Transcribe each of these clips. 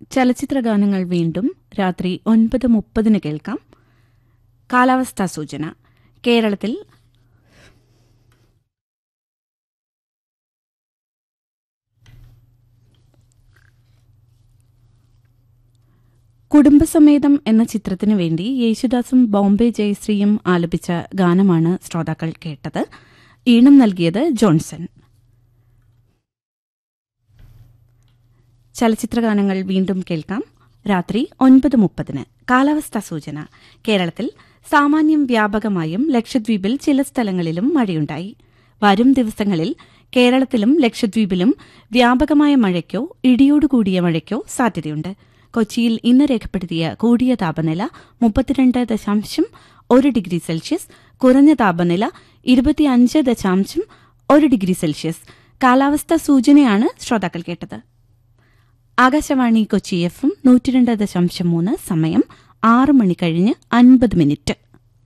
ചലച്ചിത്ര ഗാനങ്ങൾ വീണ്ടും രാത്രി ഒൻപത് മുപ്പതിന് കേൾക്കാം കാലാവസ്ഥാ സൂചന കേരളത്തിൽ കുടുംബസമേതം എന്ന ചിത്രത്തിനു വേണ്ടി യേശുദാസും ബോംബെ ജയശ്രീയും ആലപിച്ച ഗാനമാണ് ശ്രോതാക്കൾ കേട്ടത് ഈണം നൽകിയത് ജോൺസൺ ചലച്ചിത്രഗാനങ്ങൾ വീണ്ടും കേൾക്കാം രാത്രി ഒൻപത് മുപ്പതിന് കാലാവസ്ഥാ സൂചന കേരളത്തിൽ സാമാന്യം വ്യാപകമായും ലക്ഷദ്വീപിൽ ചില സ്ഥലങ്ങളിലും മഴയുണ്ടായി വരും ദിവസങ്ങളിൽ കേരളത്തിലും ലക്ഷദ്വീപിലും വ്യാപകമായ മഴയ്ക്കോ ഇടിയോടുകൂടിയ മഴയ്ക്കോ സാധ്യതയുണ്ട് കൊച്ചിയിൽ ഇന്ന് രേഖപ്പെടുത്തിയ കൂടിയ താപനില മുപ്പത്തിരണ്ട് ദശാംശം ഒരു ഡിഗ്രി സെൽഷ്യസ് കുറഞ്ഞ താപനില ഇരുപത്തിയഞ്ച് ദശാംശം ഒരു ഡിഗ്രി സെൽഷ്യസ് കാലാവസ്ഥാ സൂചനയാണ് ശ്രോതാക്കൾ കേട്ടത് ആകാശവാണി കൊച്ചി എഫും നൂറ്റിരണ്ട് ദശാംശം മൂന്ന് സമയം ആറ് മണി കഴിഞ്ഞ് അൻപത് മിനിറ്റ്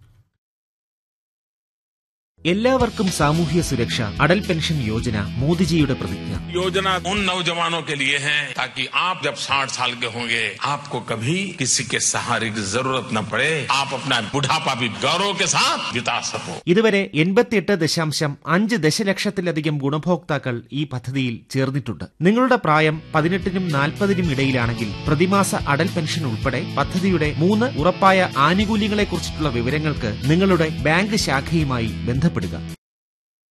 എല്ലാവർക്കും സാമൂഹ്യ സുരക്ഷ അടൽ പെൻഷൻ യോജന മോദിജിയുടെ പ്രതിജ്ഞ योजना उन नौजवानों के लिए है ताकि आप जब 60 साल के होंगे आपको कभी किसी के सहारे की जरूरत न पड़े आप अपना बुढ़ापा भी गौरव के साथ बिता सको ഇതുവരെ എൺപത്തിയെട്ട് ദശാംശം അഞ്ച് ദശലക്ഷത്തിലധികം ഗുണഭോക്താക്കൾ ഈ പദ്ധതിയിൽ ചേർന്നിട്ടുണ്ട് നിങ്ങളുടെ പ്രായം പതിനെട്ടിനും നാൽപ്പതിനും ഇടയിലാണെങ്കിൽ പ്രതിമാസ അടൽ പെൻഷൻ ഉൾപ്പെടെ പദ്ധതിയുടെ മൂന്ന് ഉറപ്പായ ആനുകൂല്യങ്ങളെക്കുറിച്ചിട്ടുള്ള വിവരങ്ങൾക്ക് നിങ്ങളുടെ ബാങ്ക് ശാഖയുമായി ബന്ധപ്പെടുക